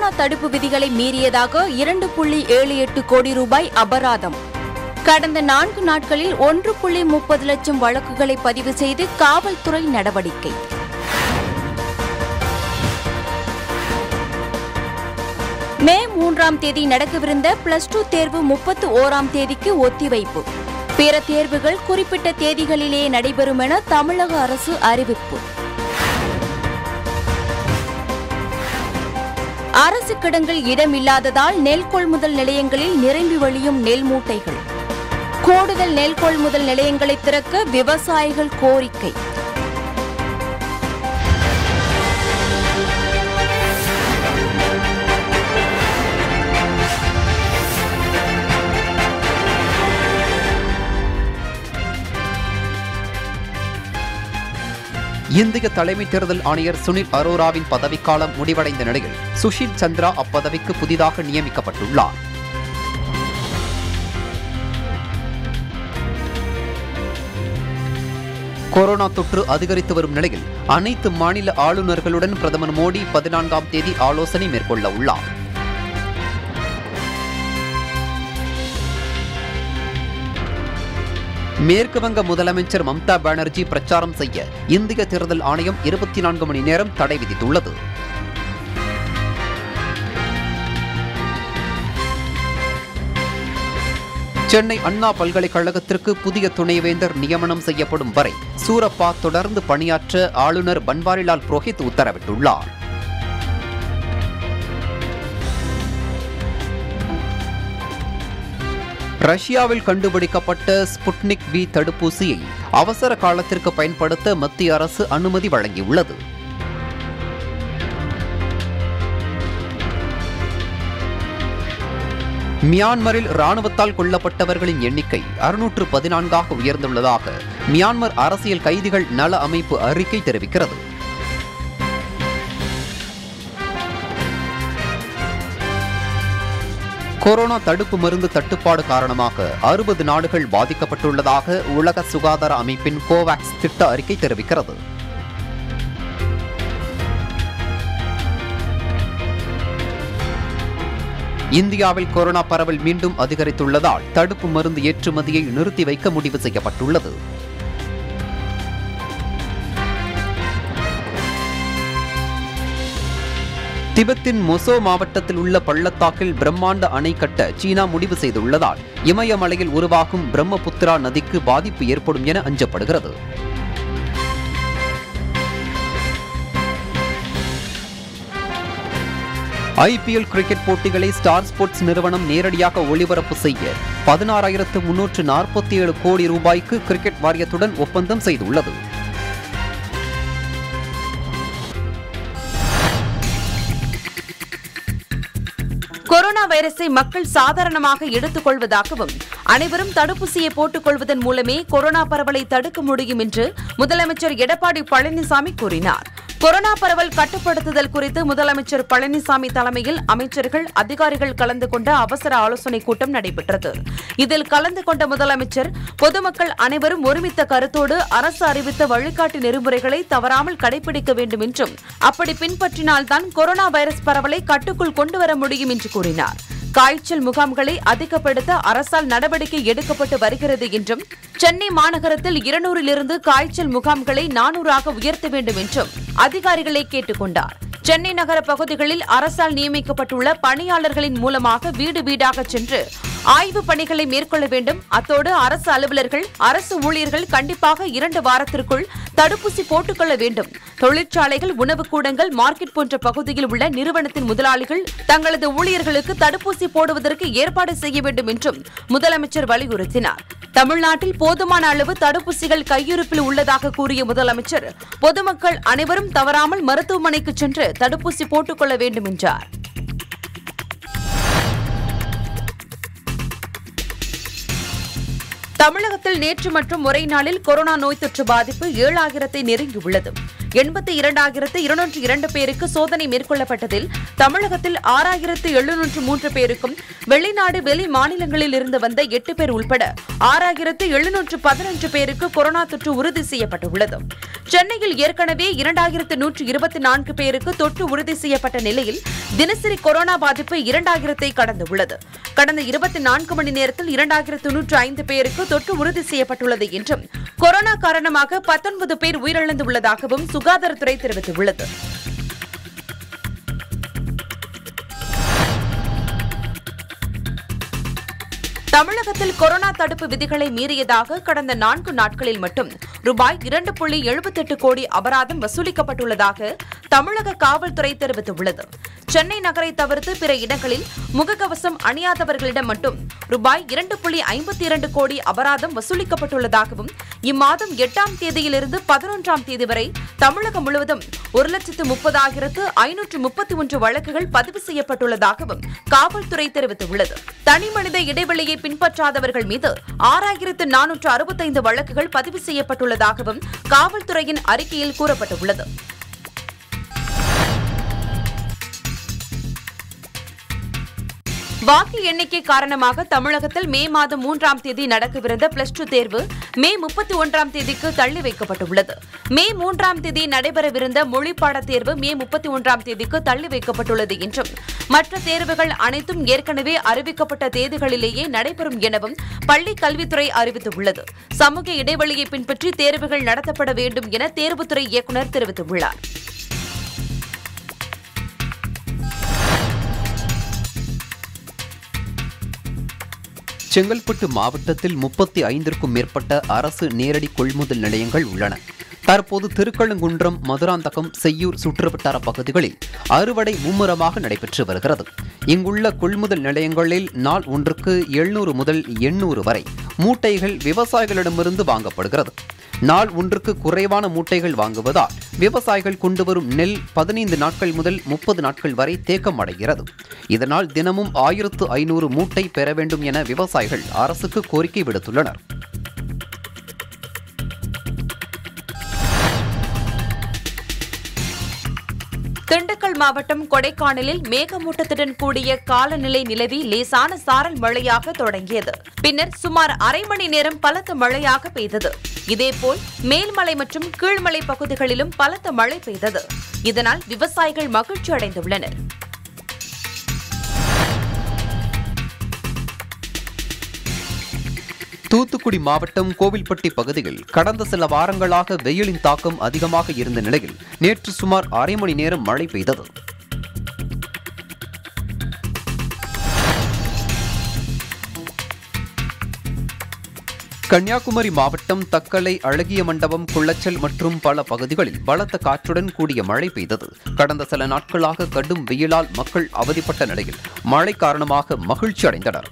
corona தடுப்பு விதிகளை மீறியதாக இரண்டு புள்ளி ஏழு எட்டு கோடி ரூபாய் அபராதம் கடந்த நான்கு நாட்களில் ஒன்று புள்ளி முப்பது லட்சம் வழக்குகளை பதிவு செய்து காவல்துறை நடவடிக்கை மே மூன்றாம் தேதி நடக்கவிருந்த பிளஸ் டூ தேர்வு முப்பத்து ஓராம் தேதிக்கு ஒத்திவைப்பு பிற தேர்வுகள் குறிப்பிட்ட தேதிகளிலேயே நடைபெறும் என தமிழக அரசு அறிவிப்பு அரசு கிடங்கில் இடமில்லாததால் நெல் கொள்முதல் நிலையங்களில் நிரம்பி வழியும் நெல் மூட்டைகள் கூடுதல் நெல் கொள்முதல் நிலையங்களை திறக்க விவசாயிகள் கோரிக்கை இந்திய தலைமை தேர்தல் ஆணையர் சுனில் அரோராவின் பதவிக்காலம் முடிவடைந்த நிலையில் சுஷில் சந்திரா அப்பதவிக்கு புதிதாக நியமிக்கப்பட்டுள்ளார் கொரோனா தொற்று அதிகரித்து வரும் நிலையில் அனைத்து மாநில ஆளுநர்களுடன் பிரதமர் மோடி பதினான்காம் தேதி ஆலோசனை மேற்கொள்ள உள்ளார் மேற்கு வங்க முதலமைச்சர் மம்தா பானர்ஜி பிரச்சாரம் செய்ய இந்திய தேர்தல் ஆணையம் இருபத்தி நான்கு மணி நேரம் தடை விதித்துள்ளது சென்னை அண்ணா பல்கலைக்கழகத்திற்கு புதிய துணைவேந்தர் நியமனம் செய்யப்படும் வரை சூரப்பா தொடர்ந்து பணியாற்ற ஆளுநர் பன்வாரிலால் புரோஹித் உத்தரவிட்டுள்ளார் ரஷ்யாவில் கண்டுபிடிக்கப்பட்ட ஸ்புட்னிக் வி தடுப்பூசியை அவசர காலத்திற்கு பயன்படுத்த மத்திய அரசு அனுமதி வழங்கியுள்ளது மியான்மரில் ராணுவத்தால் கொல்லப்பட்டவர்களின் எண்ணிக்கை அறுநூற்று பதினான்காக உயர்ந்துள்ளதாக மியான்மர் அரசியல் கைதிகள் நல அமைப்பு அறிக்கை தெரிவிக்கிறது கொரோனா தடுப்பு மருந்து தட்டுப்பாடு காரணமாக அறுபது நாடுகள் பாதிக்கப்பட்டுள்ளதாக உலக சுகாதார அமைப்பின் கோவாக்ஸ் திட்ட அறிக்கை தெரிவிக்கிறது இந்தியாவில் கொரோனா பரவல் மீண்டும் அதிகரித்துள்ளதால் தடுப்பு மருந்து ஏற்றுமதியை நிறுத்தி வைக்க முடிவு செய்யப்பட்டுள்ளது திபெத்தின் மொசோ மாவட்டத்தில் உள்ள பள்ளத்தாக்கில் பிரம்மாண்ட அணை கட்ட சீனா முடிவு செய்துள்ளதால் இமயமலையில் உருவாகும் பிரம்மபுத்திரா நதிக்கு பாதிப்பு ஏற்படும் என அஞ்சப்படுகிறது ஐபிஎல் கிரிக்கெட் போட்டிகளை ஸ்டார் ஸ்போர்ட்ஸ் நிறுவனம் நேரடியாக ஒளிபரப்பு செய்ய பதினாறாயிரத்து முன்னூற்று நாற்பத்தி ஏழு கோடி ரூபாய்க்கு கிரிக்கெட் வாரியத்துடன் ஒப்பந்தம் செய்துள்ளது கொரோனா வைரஸை மக்கள் சாதாரணமாக எடுத்துக் கொள்வதாகவும் அனைவரும் தடுப்பூசியை போட்டுக் கொள்வதன் மூலமே கொரோனா பரவலை தடுக்க முடியும் என்று முதலமைச்சர் எடப்பாடி பழனிசாமி கூறினார் கொரோனா பரவல் கட்டுப்படுத்துதல் குறித்து முதலமைச்சர் பழனிசாமி தலைமையில் அமைச்சர்கள் அதிகாரிகள் கலந்து கொண்ட அவசர ஆலோசனைக் கூட்டம் நடைபெற்றது இதில் கலந்து கொண்ட முதலமைச்சர் பொதுமக்கள் அனைவரும் ஒருமித்த கருத்தோடு அரசு அறிவித்த வழிகாட்டு நெறிமுறைகளை தவறாமல் கடைபிடிக்க வேண்டும் என்றும் அப்படி பின்பற்றினால்தான் கொரோனா வைரஸ் பரவலை கட்டுக்குள் கொண்டுவர முடியும் என்று கூறினார் காய்ச்சல் முகாம்களை அதிகப்படுத்த அரசால் நடவடிக்கை எடுக்கப்பட்டு வருகிறது என்றும் சென்னை மாநகரத்தில் இருநூறிலிருந்து காய்ச்சல் முகாம்களை நானூறாக உயர்த்த வேண்டும் என்றும் அதிகாரிகளை கேட்டுக் கொண்டார் சென்னை நகர பகுதிகளில் அரசால் நியமிக்கப்பட்டுள்ள பணியாளர்களின் மூலமாக வீடு வீடாக சென்று ஆய்வு பணிகளை மேற்கொள்ள வேண்டும் அத்தோடு அரசு அலுவலர்கள் அரசு ஊழியர்கள் கண்டிப்பாக இரண்டு வாரத்திற்குள் தடுப்பூசி போட்டுக்கொள்ள வேண்டும் தொழிற்சாலைகள் உணவுக் கூடங்கள் மார்க்கெட் போன்ற பகுதியில் உள்ள நிறுவனத்தின் முதலாளிகள் தங்களது ஊழியர்களுக்கு தடுப்பூசி போடுவதற்கு ஏற்பாடு செய்ய வேண்டும் என்றும் முதலமைச்சர் வலியுறுத்தினார் தமிழ்நாட்டில் போதுமான அளவு தடுப்பூசிகள் கையிருப்பில் உள்ளதாக கூறிய முதலமைச்சர் பொதுமக்கள் அனைவரும் தவறாமல் மருத்துவமனைக்கு சென்று தடுப்பூசி போட்டுக்கொள்ள வேண்டும் என்றார் தமிழகத்தில் நேற்று மற்றும் ஒரே நாளில் கொரோனா நோய் தொற்று பாதிப்பு ஏழாயிரத்தை நெருங்கியுள்ளது எண்பத்தி இரண்டாயிரத்து இருநூற்று இரண்டு பேருக்கு சோதனை மேற்கொள்ளப்பட்டதில் தமிழகத்தில் ஆறாயிரத்து எழுநூற்று மூன்று பேருக்கும் வெளிநாடு வெளி மாநிலங்களில் இருந்து வந்த எட்டு பேர் உள்பட ஆறாயிரத்து எழுநூற்று பதினொன்று பேருக்கு கொரோனா தொற்று உறுதி செய்யப்பட்டுள்ளது சென்னையில் ஏற்கனவே இரண்டாயிரத்து நூற்று இருபத்தி நான்கு பேருக்கு தொற்று உறுதி செய்யப்பட்ட நிலையில் தினசரி கொரோனா பாதிப்பு இரண்டாயிரத்தை கடந்துள்ளது கடந்த இருபத்தி நான்கு மணி நேரத்தில் இரண்டாயிரத்து நூற்று ஐந்து பேருக்கு தொற்று உறுதி செய்யப்பட்டுள்ளது என்றும் கொரோனா காரணமாக பத்தொன்பது பேர் உயிரிழந்துள்ளதாகவும் சுகாதாரத்துறை தெரிவித்துள்ளது தமிழகத்தில் கொரோனா தடுப்பு விதிகளை மீறியதாக கடந்த நான்கு நாட்களில் மட்டும் ரூபாய் இரண்டு புள்ளி எழுபத்தெட்டு கோடி அபராதம் வசூலிக்கப்பட்டுள்ளதாக தமிழக காவல்துறை தெரிவித்துள்ளது சென்னை நகரை தவிர்த்து பிற இடங்களில் முகக்கவசம் அணியாதவர்களிடம் மட்டும் ரூபாய் இரண்டு புள்ளி ஐம்பத்தி இரண்டு கோடி அபராதம் வசூலிக்கப்பட்டுள்ளதாகவும் இம்மாதம் எட்டாம் தேதியிலிருந்து பதினொன்றாம் தேதி வரை தமிழகம் முழுவதும் ஒரு லட்சத்து முப்பதாயிரத்து ஐநூற்று முப்பத்தி ஒன்று வழக்குகள் பதிவு செய்யப்பட்டுள்ளதாகவும் காவல்துறை தெரிவித்துள்ளது தனிமனித இடைவெளியை பின்பற்றாதவர்கள் மீது ஆறாயிரத்து நானூற்று அறுபத்தைந்து வழக்குகள் பதிவு செய்யப்பட்டுள்ளதாகவும் காவல்துறையின் அறிக்கையில் கூறப்பட்டுள்ளது வாக்கு எண்ணிக்கை காரணமாக தமிழகத்தில் மே மாதம் மூன்றாம் தேதி நடக்கவிருந்த பிளஸ் டூ தேர்வு மே முப்பத்தி ஒன்றாம் தேதிக்கு தள்ளி வைக்கப்பட்டுள்ளது மே மூன்றாம் தேதி நடைபெறவிருந்த மொழிப்பாடத் தேர்வு மே முப்பத்தி ஒன்றாம் தேதிக்கு தள்ளி வைக்கப்பட்டுள்ளது என்றும் மற்ற தேர்வுகள் அனைத்தும் ஏற்கனவே அறிவிக்கப்பட்ட தேதிகளிலேயே நடைபெறும் எனவும் பள்ளி கல்வித்துறை அறிவித்துள்ளது சமூக இடைவெளியை பின்பற்றி தேர்வுகள் நடத்தப்பட வேண்டும் என தேர்வுத்துறை இயக்குநர் தெரிவித்துள்ளார் செங்கல்பட்டு மாவட்டத்தில் முப்பத்தி ஐந்திற்கும் மேற்பட்ட அரசு நேரடி கொள்முதல் நிலையங்கள் உள்ளன தற்போது திருக்கழுங்குன்றம் மதுராந்தகம் செய்யூர் சுற்றுவட்டார பகுதிகளில் அறுவடை மும்முரமாக நடைபெற்று வருகிறது இங்குள்ள கொள்முதல் நிலையங்களில் நாள் ஒன்றுக்கு எழுநூறு முதல் எண்ணூறு வரை மூட்டைகள் விவசாயிகளிடமிருந்து வாங்கப்படுகிறது நாள் ஒன்றுக்கு குறைவான மூட்டைகள் வாங்குவதால் விவசாயிகள் கொண்டு வரும் நெல் பதினைந்து நாட்கள் முதல் முப்பது நாட்கள் வரை தேக்கம் அடைகிறது இதனால் தினமும் ஆயிரத்து ஐநூறு மூட்டை பெற வேண்டும் என விவசாயிகள் அரசுக்கு கோரிக்கை விடுத்துள்ளனர் திண்டுக்கல் மாவட்டம் கொடைக்கானலில் மேகமூட்டத்துடன் கூடிய காலநிலை நிலவி லேசான சாரல் மழையாக தொடங்கியது பின்னர் சுமார் அரை மணி நேரம் பலத்த மழையாக பெய்தது இதேபோல் மேல்மலை மற்றும் கீழ்மலை பகுதிகளிலும் பலத்த மழை பெய்தது இதனால் விவசாயிகள் மகிழ்ச்சி அடைந்துள்ளனர் தூத்துக்குடி மாவட்டம் கோவில்பட்டி பகுதியில் கடந்த சில வாரங்களாக வெயிலின் தாக்கம் அதிகமாக இருந்த நிலையில் நேற்று சுமார் அரை மணி நேரம் மழை பெய்தது கன்னியாகுமரி மாவட்டம் தக்கலை அழகிய மண்டபம் குள்ளச்சல் மற்றும் பல பகுதிகளில் பலத்த காற்றுடன் கூடிய மழை பெய்தது கடந்த சில நாட்களாக கடும் வெயிலால் மக்கள் அவதிப்பட்ட நிலையில் மழை காரணமாக மகிழ்ச்சி அடைந்தனர்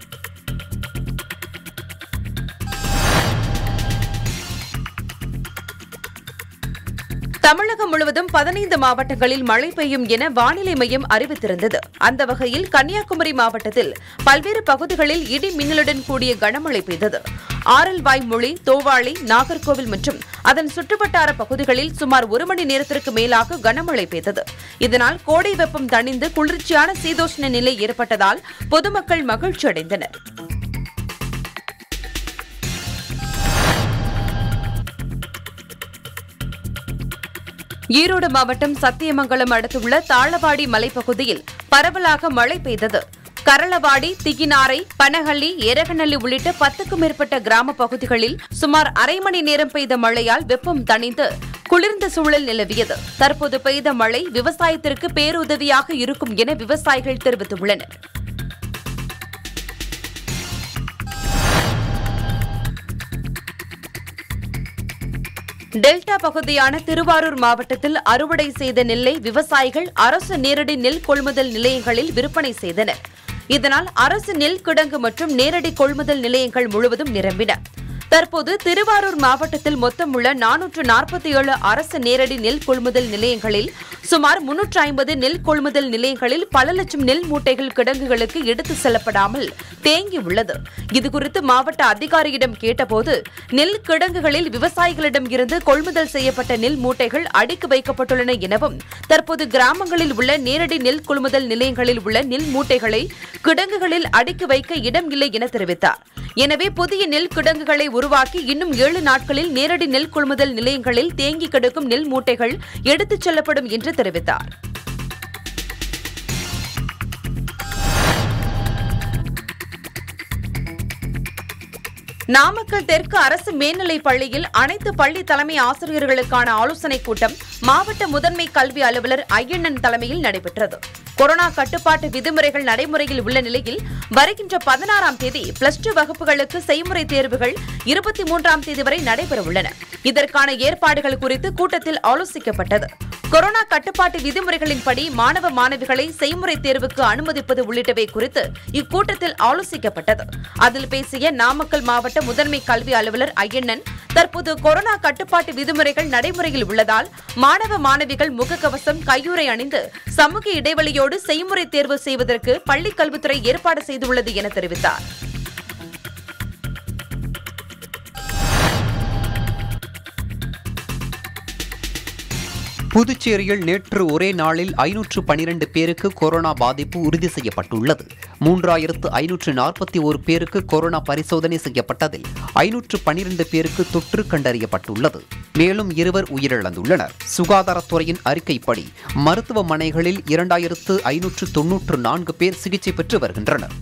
தமிழகம் முழுவதும் பதினைந்து மாவட்டங்களில் மழை பெய்யும் என வானிலை மையம் அறிவித்திருந்தது அந்த வகையில் கன்னியாகுமரி மாவட்டத்தில் பல்வேறு பகுதிகளில் இடி மின்னலுடன் கூடிய கனமழை பெய்தது ஆரல்வாய் மொழி தோவாளி நாகர்கோவில் மற்றும் அதன் சுற்றுவட்டார பகுதிகளில் சுமார் ஒரு மணி நேரத்திற்கு மேலாக கனமழை பெய்தது இதனால் கோடை வெப்பம் தணிந்து குளிர்ச்சியான சீதோஷ்ண நிலை ஏற்பட்டதால் பொதுமக்கள் மகிழ்ச்சி அடைந்தனர் ஈரோடு மாவட்டம் சத்தியமங்கலம் அடுத்துள்ள தாளவாடி மலைப்பகுதியில் பரவலாக மழை பெய்தது கரளவாடி திகினாரை பனஹள்ளி எரகநல்லி உள்ளிட்ட பத்துக்கும் மேற்பட்ட கிராம பகுதிகளில் சுமார் அரை மணி நேரம் பெய்த மழையால் வெப்பம் தணிந்து குளிர்ந்த சூழல் நிலவியது தற்போது பெய்த மழை விவசாயத்திற்கு பேருதவியாக இருக்கும் என விவசாயிகள் தெரிவித்துள்ளனர் டெல்டா பகுதியான திருவாரூர் மாவட்டத்தில் அறுவடை செய்த நெல்லை விவசாயிகள் அரசு நேரடி நெல் கொள்முதல் நிலையங்களில் விற்பனை செய்தனர் இதனால் அரசு நெல் கிடங்கு மற்றும் நேரடி கொள்முதல் நிலையங்கள் முழுவதும் நிரம்பின தற்போது திருவாரூர் மாவட்டத்தில் மொத்தம் உள்ள நானூற்று நாற்பத்தி ஏழு அரசு நேரடி நெல் கொள்முதல் நிலையங்களில் சுமார் முன்னூற்று ஐம்பது நெல் கொள்முதல் நிலையங்களில் பல லட்சம் நெல் மூட்டைகள் கிடங்குகளுக்கு எடுத்து செல்லப்படாமல் தேங்கியுள்ளது இதுகுறித்து மாவட்ட அதிகாரியிடம் கேட்டபோது நெல் கிடங்குகளில் விவசாயிகளிடம் இருந்து கொள்முதல் செய்யப்பட்ட நெல் மூட்டைகள் அடுக்கி வைக்கப்பட்டுள்ளன எனவும் தற்போது கிராமங்களில் உள்ள நேரடி நெல் கொள்முதல் நிலையங்களில் உள்ள நெல் மூட்டைகளை கிடங்குகளில் அடுக்கி வைக்க இடம் இல்லை என தெரிவித்தார் எனவே புதிய நெல் கிடங்குகளை உருவாக்கி இன்னும் ஏழு நாட்களில் நேரடி நெல் கொள்முதல் நிலையங்களில் தேங்கி கிடக்கும் நெல் மூட்டைகள் எடுத்துச் செல்லப்படும் என்று தெரிவித்தார் நாமக்கல் தெற்கு அரசு மேல்நிலைப் பள்ளியில் அனைத்து பள்ளி தலைமை ஆசிரியர்களுக்கான ஆலோசனைக் கூட்டம் மாவட்ட முதன்மை கல்வி அலுவலர் ஐயண்ணன் தலைமையில் நடைபெற்றது கொரோனா கட்டுப்பாட்டு விதிமுறைகள் நடைமுறையில் உள்ள நிலையில் வருகின்ற பதினாறாம் தேதி பிளஸ் டூ வகுப்புகளுக்கு செய்முறை தேர்வுகள் இருபத்தி மூன்றாம் தேதி வரை நடைபெறவுள்ளன இதற்கான ஏற்பாடுகள் குறித்து கூட்டத்தில் ஆலோசிக்கப்பட்டது கொரோனா கட்டுப்பாட்டு விதிமுறைகளின்படி மாணவ மாணவிகளை செய்முறை தேர்வுக்கு அனுமதிப்பது உள்ளிட்டவை குறித்து இக்கூட்டத்தில் ஆலோசிக்கப்பட்டது அதில் பேசிய நாமக்கல் மாவட்ட முதன்மை கல்வி அலுவலர் ஐயண்ணன் தற்போது கொரோனா கட்டுப்பாட்டு விதிமுறைகள் நடைமுறையில் உள்ளதால் மாணவ மாணவிகள் முகக்கவசம் கையுறை அணிந்து சமூக இடைவெளியோடு செய்முறை தேர்வு செய்வதற்கு பள்ளிக் கல்வித்துறை ஏற்பாடு செய்துள்ளது என தெரிவித்தார் புதுச்சேரியில் நேற்று ஒரே நாளில் ஐநூற்று பனிரெண்டு பேருக்கு கொரோனா பாதிப்பு உறுதி செய்யப்பட்டுள்ளது மூன்றாயிரத்து ஐநூற்று நாற்பத்தி ஒரு பேருக்கு கொரோனா பரிசோதனை செய்யப்பட்டதில் ஐநூற்று பனிரெண்டு பேருக்கு தொற்று கண்டறியப்பட்டுள்ளது மேலும் இருவர் உயிரிழந்துள்ளனர் சுகாதாரத்துறையின் அறிக்கைப்படி மருத்துவமனைகளில் இரண்டாயிரத்து ஐநூற்று தொன்னூற்று நான்கு பேர் சிகிச்சை பெற்று வருகின்றனர்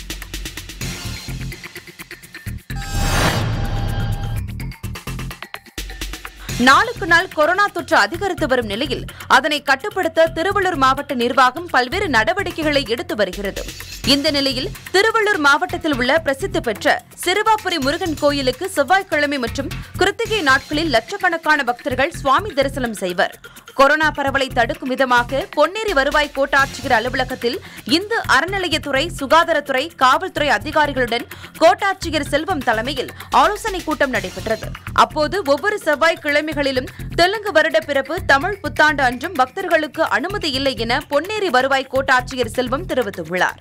நாளுக்கு நாள் கொரோனா தொற்று அதிகரித்து வரும் நிலையில் அதனை கட்டுப்படுத்த திருவள்ளூர் மாவட்ட நிர்வாகம் பல்வேறு நடவடிக்கைகளை எடுத்து வருகிறது இந்த நிலையில் திருவள்ளூர் மாவட்டத்தில் உள்ள பிரசித்தி பெற்ற சிறுவாபுரி முருகன் கோயிலுக்கு செவ்வாய்க்கிழமை மற்றும் கிருத்திகை நாட்களில் லட்சக்கணக்கான பக்தர்கள் சுவாமி தரிசனம் செய்வர் கொரோனா பரவலை தடுக்கும் விதமாக பொன்னேரி வருவாய் கோட்டாட்சியர் அலுவலகத்தில் இந்து அறநிலையத்துறை சுகாதாரத்துறை காவல்துறை அதிகாரிகளுடன் கோட்டாட்சியர் செல்வம் தலைமையில் ஆலோசனைக் கூட்டம் நடைபெற்றது அப்போது ஒவ்வொரு செவ்வாய்க்கிழமைகளிலும் தெலுங்கு வருட பிறப்பு தமிழ் புத்தாண்டு அன்றும் பக்தர்களுக்கு அனுமதி இல்லை என பொன்னேரி வருவாய் கோட்டாட்சியர் செல்வம் தெரிவித்துள்ளார்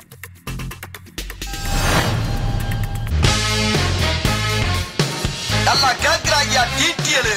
நல்லா கேக்குறாங்கயா டீட்டியலு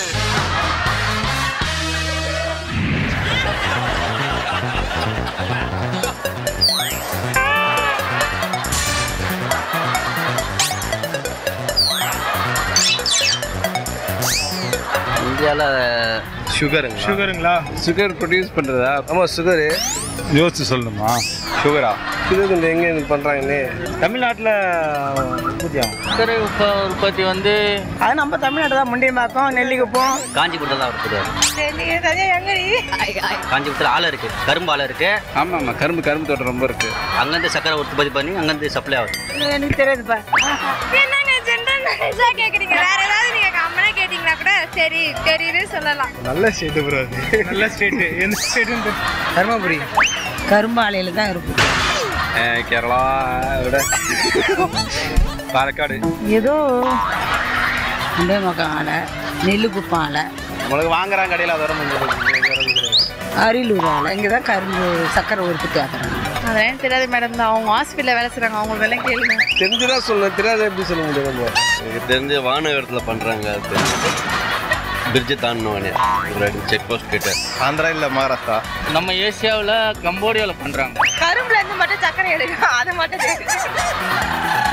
இந்தியாவில் சுகருங்க சுகருங்களா சுகர் ப்ரொடியூஸ் பண்ணுறதா ஆமாம் சுகரு யோசிச்சு சொல்லணுமா சுகரா சுகர் இந்த எங்கே இது பண்ணுறாங்கன்னு தமிழ்நாட்டில் உற்பத்தி ஆகும் சுகர் உற்ப உற்பத்தி வந்து அது நம்ம தமிழ்நாடு தான் முண்டியம்பாக்கம் நெல்லிக்குப்பம் காஞ்சிபுரத்தில் தான் இருக்குது காஞ்சிபுரத்தில் ஆலை இருக்குது கரும்பு ஆலை இருக்குது ஆமாம் ஆமாம் கரும்பு கரும்பு தோட்டம் ரொம்ப இருக்கு அங்கேருந்து சக்கரை உற்பத்தி பண்ணி அங்கேருந்து சப்ளை ஆகுது எனக்கு தெரியாதுப்பா என்னங்க ஜென்ரல் நாலேஜா கேக்குறீங்க வேற ஏதாவது நீங்க கம்மனா கேட்டீங்கன்னா கூட சரி தெரியுது சொல்லலாம் நல்ல ஸ்டேட் ப்ரோ அது நல்ல ஸ்டேட் எந்த ஸ்டேட்டு தருமபுரி கரும்பு ஆலையில் தான் இருக்கும் கேரளா விட பாலக்காடு ஏதோ முண்டியம்பாக்கம் ஆலை நெல்லிக்குப்பம் ஆலை நம்மளுக்கு வாங்குறாங்க கடையில் அது வர முடியாது அரியலூர் ஆலை இங்கே தான் கரும்பு சக்கரை உற்பத்தி ஆக்குறாங்க அதெல்லாம் தெரியாது மேடம் தான் அவங்க ஹாஸ்பிட்டல்ல வேலை செய்றாங்க அவங்களுக்கு எல்லாம் கேளுங்க தெரிஞ்சுதான் சொல்லணும் தெரியாத எப்படி சொல்ல முடியும் நம்ம எனக்கு தெரிஞ்ச வானகரத்தில் பண்ணுறாங்க அது பிரிட்ஜு தாண்டினோடனே ஒரு செக் போஸ்ட் கிட்ட ஆந்திரா இல்லை மகாராஷ்டிரா நம்ம ஏசியாவில் கம்போடியாவில் பண்ணுறாங்க கரும்புல இருந்து மட்டும் சக்கரை எடுக்கும் அது மட்டும் தெரியும்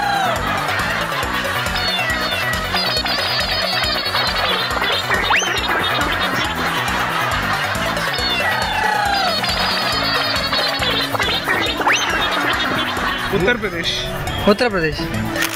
உத்தரப்பிரதேஷ் உத்தரப்பிரதேஷ்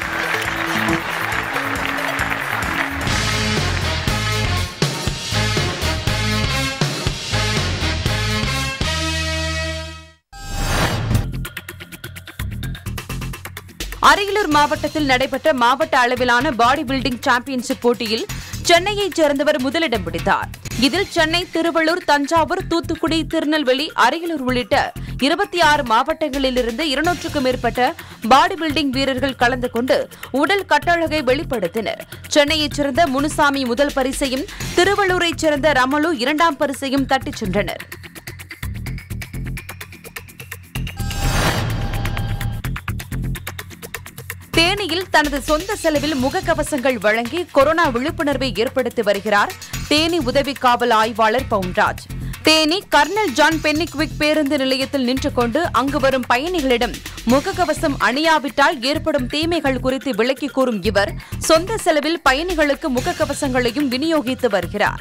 அரியலூர் மாவட்டத்தில் நடைபெற்ற மாவட்ட அளவிலான பாடி பில்டிங் சாம்பியன்ஷிப் போட்டியில் சென்னையைச் சேர்ந்தவர் முதலிடம் பிடித்தார் இதில் சென்னை திருவள்ளூர் தஞ்சாவூர் தூத்துக்குடி திருநெல்வேலி அரியலூர் உள்ளிட்ட இருபத்தி ஆறு மாவட்டங்களிலிருந்து இருநூற்றுக்கும் மேற்பட்ட பாடி பில்டிங் வீரர்கள் கலந்து கொண்டு உடல் கட்டழகை வெளிப்படுத்தினர் சென்னையைச் சேர்ந்த முனுசாமி முதல் பரிசையும் திருவள்ளூரைச் சேர்ந்த ரமலு இரண்டாம் பரிசையும் தட்டிச் சென்றனர் தேனியில் தனது சொந்த செலவில் முகக்கவசங்கள் வழங்கி கொரோனா விழிப்புணர்வை ஏற்படுத்தி வருகிறார் தேனி உதவி காவல் ஆய்வாளர் Pounraj Theni colonel John Pennycuick பேருந்து நிலையத்தில் நின்று கொண்டு அங்கு வரும் பயணிகளிடம் முகக்கவசம் அணியாவிட்டால் ஏற்படும் தீமைகள் குறித்து விளக்கி கூறும் இவர் சொந்த செலவில் பயணிகளுக்கு முகக்கவசங்களையும் விநியோகித்து வருகிறார்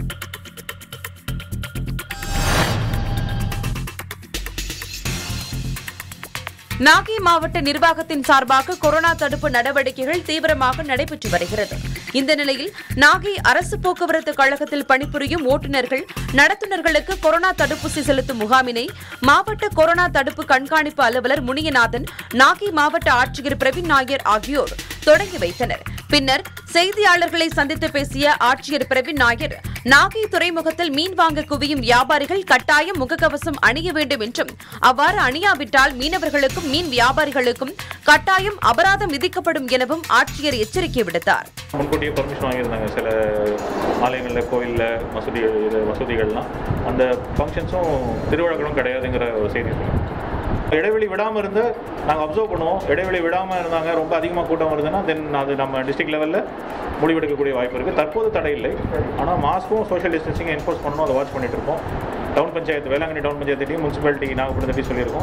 நாகை மாவட்ட நிர்வாகத்தின் சார்பாக கொரோனா தடுப்பு நடவடிக்கைகள் தீவிரமாக நடைபெற்று வருகிறது இந்த நிலையில் நாகை அரசு போக்குவரத்து கழகத்தில் பணிபுரியும் ஓட்டுநர்கள் நடத்துனர்களுக்கு கொரோனா தடுப்பூசி செலுத்தும் முகாமினை மாவட்ட கொரோனா தடுப்பு கண்காணிப்பு அலுவலர் முனியநாதன் நாகை மாவட்ட ஆட்சியர் பிரவீன் நாயர் ஆகியோர் தொடங்கி வைத்தனர் பின்னர் செய்தியாளர்களை சந்தித்து பேசிய ஆட்சியர் பிரவீன் நாயர் நாகை துறைமுகத்தில் மீன் வாங்க குவியும் வியாபாரிகள் கட்டாயம் முகக்கவசம் அணிய வேண்டும் என்றும் அவ்வாறு அணியாவிட்டால் மீனவர்களுக்கும் மீன் வியாபாரிகளுக்கும் கட்டாயம் அபராதம் விதிக்கப்படும் எனவும் ஆட்சியர் எச்சரிக்கை விடுத்தார் முன்கூட்டியே பர்மிஷன் வாங்கியிருந்தாங்க சில ஆலயங்களில் கோயிலில் மசூதி இது மசூதிகள்லாம் அந்த ஃபங்க்ஷன்ஸும் திருவிழாக்களும் கிடையாதுங்கிற ஒரு செய்தி சொன்னாங்க இடைவெளி விடாமல் இருந்து நாங்கள் அப்சர்வ் பண்ணுவோம் இடைவெளி விடாமல் இருந்தாங்க ரொம்ப அதிகமாக கூட்டம் வருதுன்னா தென் அது நம்ம டிஸ்ட்ரிக்ட் லெவலில் முடிவெடுக்கக்கூடிய வாய்ப்பு இருக்குது தற்போது தடை இல்லை ஆனால் மாஸ்க்கும் சோஷியல் டிஸ்டன்சிங் என்ஃபோர்ஸ் பண்ணணும் அதை வாட்ச் பண்ணிட்டு இருக்கோம் டவுன் பஞ்சாயத்து வேளாங்கண்ணி டவுன் பஞ்சாயத்துலையும் முனிசிபாலிட்டி நாகப்பட்டினத்தையும் சொல்லியிருக்கோம்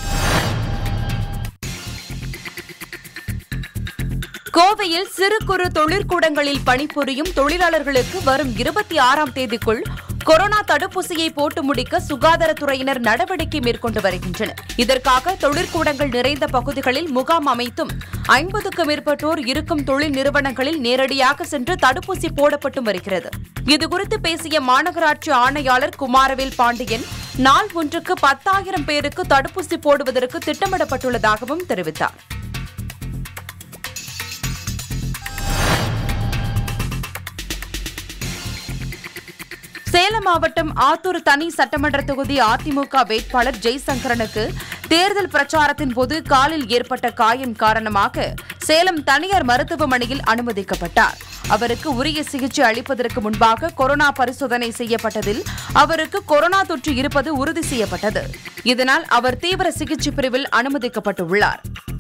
கோவையில் சிறு குறு தொழிற்கூடங்களில் பணிபுரியும் தொழிலாளர்களுக்கு வரும் இருபத்தி ஆறாம் தேதிக்குள் கொரோனா தடுப்பூசியை போட்டு முடிக்க சுகாதாரத்துறையினர் நடவடிக்கை மேற்கொண்டு வருகின்றனர் இதற்காக தொழிற்கூடங்கள் நிறைந்த பகுதிகளில் முகாம் அமைத்தும் ஐம்பதுக்கும் மேற்பட்டோர் இருக்கும் தொழில் நிறுவனங்களில் நேரடியாக சென்று தடுப்பூசி போடப்பட்டு வருகிறது இதுகுறித்து பேசிய மாநகராட்சி ஆணையாளர் குமாரவேல் பாண்டியன் நாள் ஒன்றுக்கு பத்தாயிரம் பேருக்கு தடுப்பூசி போடுவதற்கு திட்டமிடப்பட்டுள்ளதாகவும் தெரிவித்தார் சேலம் மாவட்டம் ஆத்தூர் தனி சட்டமன்ற தொகுதி அதிமுக வேட்பாளர் ஜெய்சங்கரனுக்கு தேர்தல் பிரச்சாரத்தின் போது காலில் ஏற்பட்ட காயம் காரணமாக சேலம் தனியார் மருத்துவமனையில் அனுமதிக்கப்பட்டார் அவருக்கு உரிய சிகிச்சை அளிப்பதற்கு முன்பாக கொரோனா பரிசோதனை செய்யப்பட்டதில் அவருக்கு கொரோனா தொற்று இருப்பது உறுதி செய்யப்பட்டது இதனால் அவர் தீவிர சிகிச்சை பிரிவில் அனுமதிக்கப்பட்டுள்ளார்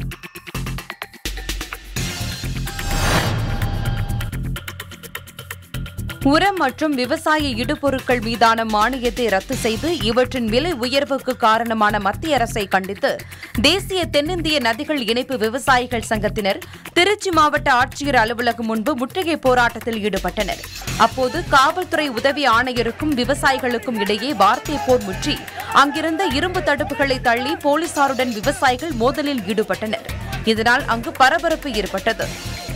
உரம் மற்றும் விவசாய இடுபொருட்கள் மீதான மானியத்தை ரத்து செய்து இவற்றின் விலை உயர்வுக்கு காரணமான மத்திய அரசை கண்டித்து தேசிய தென்னிந்திய நதிகள் இணைப்பு விவசாயிகள் சங்கத்தினர் திருச்சி மாவட்ட ஆட்சியர் அலுவலகம் முன்பு முற்றுகை போராட்டத்தில் ஈடுபட்டனர் அப்போது காவல்துறை உதவி ஆணையருக்கும் விவசாயிகளுக்கும் இடையே வார்த்தை போர் முற்றி அங்கிருந்த இரும்பு தடுப்புகளை தள்ளி போலீசாருடன் விவசாயிகள் மோதலில் ஈடுபட்டனர் இதனால் அங்கு பரபரப்பு ஏற்பட்டது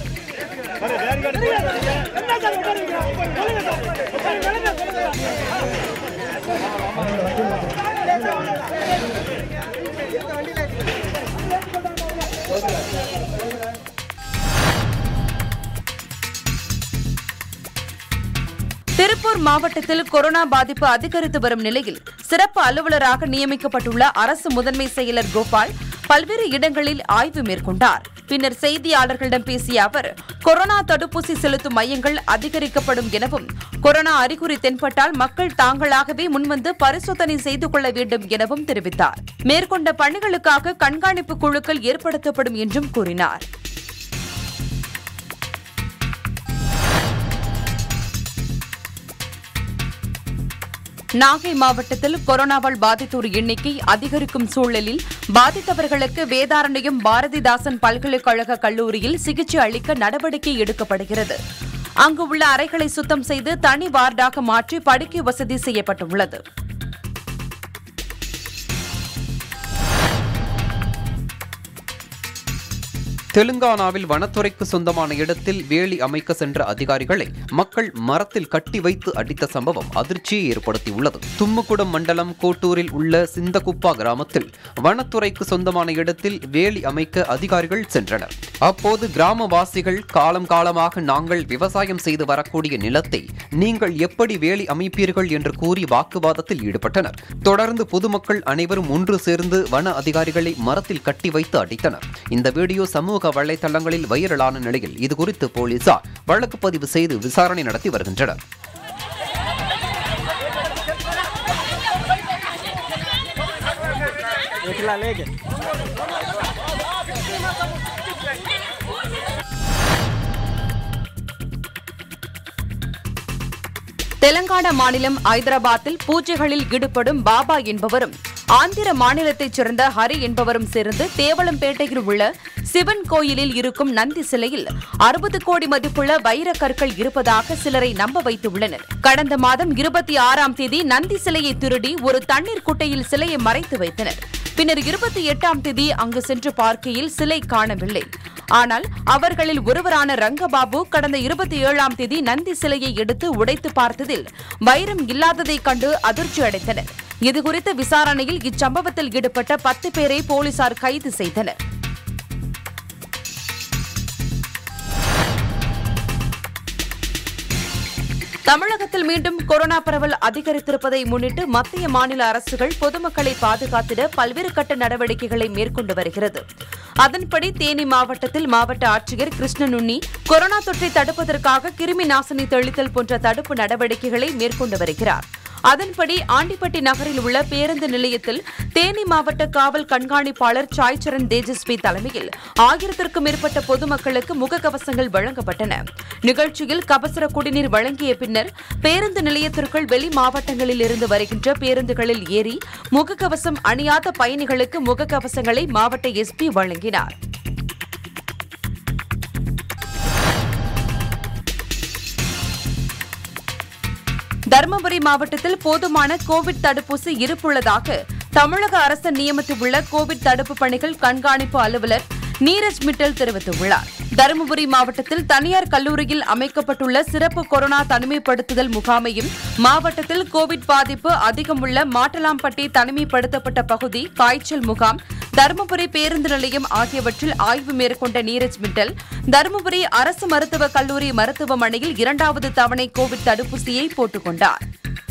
திருப்பூர் மாவட்டத்தில் கொரோனா பாதிப்பு அதிகரித்து வரும் நிலையில் சிறப்பு அலுவலராக நியமிக்கப்பட்டுள்ள அரசு முதன்மை செயலர் கோபால் பல்வேறு இடங்களில் ஆய்வு மேற்கொண்டார் பின்னர் செய்தியாளர்களிடம் பேசிய அவர் கொரோனா தடுப்பூசி செலுத்தும் மையங்கள் அதிகரிக்கப்படும் எனவும் கொரோனா அறிகுறி தென்பட்டால் மக்கள் தாங்களாகவே முன்வந்து பரிசோதனை செய்து கொள்ள வேண்டும் எனவும் தெரிவித்தார் மேற்கொண்ட பணிகளுக்காக கண்காணிப்பு குழுக்கள் ஏற்படுத்தப்படும் என்றும் கூறினார் நாகை மாவட்டத்தில் கொரோனாவால் பாதித்தோர் எண்ணிக்கை அதிகரிக்கும் சூழலில் பாதித்தவர்களுக்கு வேதாரண்யம் பாரதிதாசன் பல்கலைக்கழக கல்லூரியில் சிகிச்சை அளிக்க நடவடிக்கை எடுக்கப்படுகிறது அங்கு உள்ள அறைகளை சுத்தம் செய்து தனி வார்டாக மாற்றி படுக்கை வசதி செய்யப்பட்டுள்ளது தெலுங்கானாவில் வனத்துறைக்கு சொந்தமான இடத்தில் வேலி அமைக்க சென்ற அதிகாரிகளை மக்கள் மரத்தில் கட்டி வைத்து அடித்த சம்பவம் அதிர்ச்சியை ஏற்படுத்தியுள்ளது தும்முக்குடம் மண்டலம் கோட்டூரில் உள்ள சிந்தகுப்பா கிராமத்தில் வனத்துறைக்கு சொந்தமான இடத்தில் வேலி அமைக்க அதிகாரிகள் சென்றனர் அப்போது கிராமவாசிகள் காலம் காலமாக நாங்கள் விவசாயம் செய்து வரக்கூடிய நிலத்தை நீங்கள் எப்படி வேலி அமைப்பீர்கள் என்று கூறி வாக்குவாதத்தில் ஈடுபட்டனர் தொடர்ந்து பொதுமக்கள் அனைவரும் ஒன்று சேர்ந்து வன அதிகாரிகளை மரத்தில் கட்டி வைத்து அடித்தனர் இந்த வீடியோ சமூக வலைதளங்களில் வைரலான நிலையில் இதுகுறித்து போலீசார் வழக்கு பதிவு செய்து விசாரணை நடத்தி வருகின்றனர் தெலங்கானா மாநிலம் ஐதராபாத்தில் பூஜைகளில் ஈடுபடும் பாபா என்பவரும் ஆந்திர மாநிலத்தைச் சேர்ந்த ஹரி என்பவரும் சேர்ந்து தேவளம்பேட்டையில் உள்ள சிவன் கோயிலில் இருக்கும் நந்தி சிலையில் அறுபது கோடி மதிப்புள்ள வைரக் கற்கள் இருப்பதாக சிலரை நம்ப வைத்துள்ளனர் கடந்த மாதம் இருபத்தி ஆறாம் தேதி நந்தி சிலையை திருடி ஒரு தண்ணீர் குட்டையில் சிலையை மறைத்து வைத்தனர் பின்னர் இருபத்தி எட்டாம் தேதி அங்கு சென்று பார்க்கையில் சிலை காணவில்லை ஆனால் அவர்களில் ஒருவரான ரங்கபாபு கடந்த இருபத்தி ஏழாம் தேதி நந்தி சிலையை எடுத்து உடைத்து பார்த்ததில் வைரம் இல்லாததைக் கண்டு அதிர்ச்சி அடைந்தனர் இதுகுறித்த விசாரணையில் இச்சம்பவத்தில் ஈடுபட்ட பத்து பேரை போலீசார் கைது செய்தனர் தமிழகத்தில் மீண்டும் கொரோனா பரவல் அதிகரித்திருப்பதை முன்னிட்டு மத்திய மாநில அரசுகள் பொதுமக்களை பாதுகாத்திட பல்வேறு கட்ட நடவடிக்கைகளை மேற்கொண்டு வருகிறது அதன்படி தேனி மாவட்டத்தில் மாவட்ட ஆட்சியர் கிருஷ்ணனுண்ணி கொரோனா தொற்றை தடுப்பதற்காக கிருமி நாசினி தெளித்தல் போன்ற தடுப்பு நடவடிக்கைகளை மேற்கொண்டு வருகிறார் அதன்படி ஆண்டிப்பட்டி நகரில் உள்ள பேருந்து நிலையத்தில் தேனி மாவட்ட காவல் கண்காணிப்பாளர் சாய்சரண் தேஜஸ்வி தலைமையில் ஆயிரத்திற்கும் மேற்பட்ட பொதுமக்களுக்கு முகக்கவசங்கள் வழங்கப்பட்டன நிகழ்ச்சியில் கபசுர குடிநீர் வழங்கிய பின்னர் பேருந்து நிலையத்திற்குள் வெளி மாவட்டங்களில் இருந்து வருகின்ற பேருந்துகளில் ஏறி முகக்கவசம் அணியாத பயணிகளுக்கு முகக்கவசங்களை மாவட்ட எஸ்பி வழங்கினார் தருமபுரி மாவட்டத்தில் போதுமான கோவிட் தடுப்பூசி இருப்புள்ளதாக தமிழக அரசு நியமித்துள்ள கோவிட் தடுப்பு பணிகள் கண்காணிப்பு அலுவலர் நீரஜ் மிட்டல் தெரிவித்துள்ளார் தருமபுரி மாவட்டத்தில் தனியார் கல்லூரியில் அமைக்கப்பட்டுள்ள சிறப்பு கொரோனா தனிமைப்படுத்துதல் முகாமையும் மாவட்டத்தில் கோவிட் பாதிப்பு அதிகம் உள்ள மாட்டலாம்பட்டி தனிமைப்படுத்தப்பட்ட பகுதி காய்ச்சல் முகாம் தருமபுரி பேருந்து நிலையம் ஆகியவற்றில் ஆய்வு மேற்கொண்ட நீரஜ் மிட்டல் தருமபுரி அரசு மருத்துவக் கல்லூரி மருத்துவமனையில் இரண்டாவது தவணை கோவிட் தடுப்பூசியை போட்டுக் கொண்டார்